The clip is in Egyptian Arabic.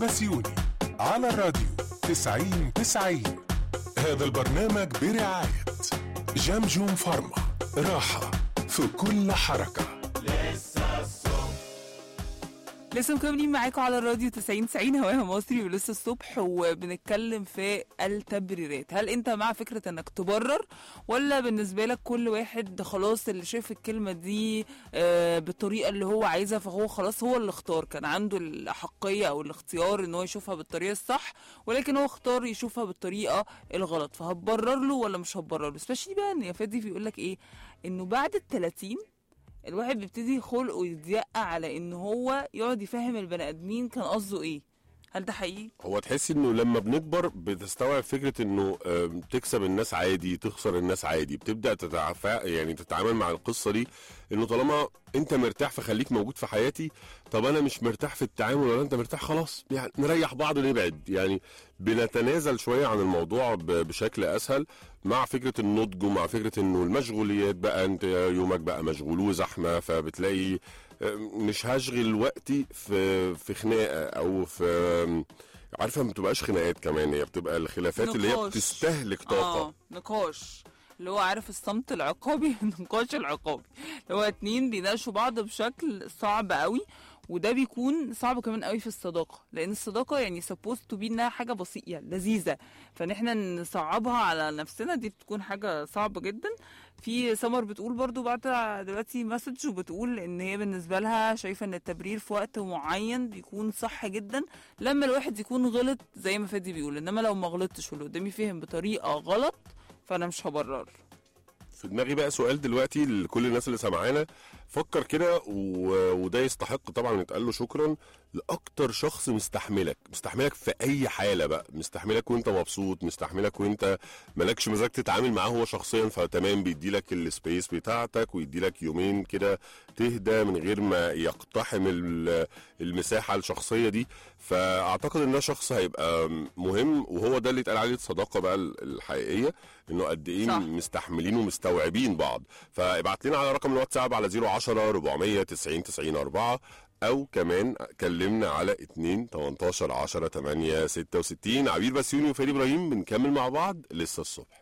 بسيوني على الراديو 90 90 هذا البرنامج برعاية جمجم فارما راحة في كل حركة لسه مكملين معاكم على الراديو 90 90 هواها مصري ولسه الصبح وبنتكلم في التبريرات هل انت مع فكرة انك تبرر ولا بالنسبة لك كل واحد خلاص اللي شاف الكلمة دي آه، بالطريقة اللي هو عايزها فهو خلاص هو اللي اختار كان عنده الأحقية او الاختيار ان هو يشوفها بالطريقة الصح ولكن هو اختار يشوفها بالطريقة الغلط فهتبرر له ولا مش هتبرر له سبيشلي بقى ان يا فادي بيقول لك ايه انه بعد ال 30 الواحد بيبتدي خلقه يضيق على ان هو يقعد يفهم البني ادمين كان قصده ايه هل ده حقيقي هو تحسي انه لما بنكبر بتستوعب فكره انه آم، تكسب الناس عادي تخسر الناس عادي بتبدا تتعافى يعني تتعامل مع القصه دي انه طالما انت مرتاح فخليك موجود في حياتي طب انا مش مرتاح في التعامل ولا انت مرتاح خلاص يعني نريح بعض ونبعد يعني بنتنازل شويه عن الموضوع ب- بشكل اسهل مع فكره النضج ومع فكره انه المشغوليات بقى انت يومك بقى مشغول وزحمه فبتلاقي آم، مش هشغل وقتي في في خناقه او في عارفه ما بتبقاش خناقات كمان هي بتبقى الخلافات اللي هي نقاش. بتستهلك طاقه اه نقاش اللي هو عارف الصمت العقابي النقاش العقابي اللي هو اتنين بيناقشوا بعض بشكل صعب قوي وده بيكون صعب كمان قوي في الصداقه لان الصداقه يعني supposed to be انها حاجه بسيطه لذيذه فان احنا نصعبها على نفسنا دي بتكون حاجه صعبه جدا في سمر بتقول برضو بعد دلوقتي مسج وبتقول ان هي بالنسبه لها شايفه ان التبرير في وقت معين بيكون صح جدا لما الواحد يكون غلط زي ما فادي بيقول انما لو ما غلطتش واللي قدامي فهم بطريقه غلط فانا مش هبرر في دماغي بقى سؤال دلوقتي لكل الناس اللي سامعانا فكر كده و... وده يستحق طبعا يتقال له شكرا لاكتر شخص مستحملك مستحملك في اي حاله بقى مستحملك وانت مبسوط مستحملك وانت مالكش مزاج تتعامل معاه هو شخصيا فتمام بيدي لك السبيس بتاعتك ويدي لك يومين كده تهدى من غير ما يقتحم ال- المساحه الشخصيه دي فاعتقد ان ده شخص هيبقى مهم وهو ده اللي اتقال عليه الصداقه بقى الحقيقيه انه قد ايه صح. مستحملين ومستوعبين بعض فابعت لنا على رقم الواتساب على 010 400 90 90 4 او كمان كلمنا على 2 18 10 8 66 عبير بسيوني وفادي ابراهيم بنكمل مع بعض لسه الصبح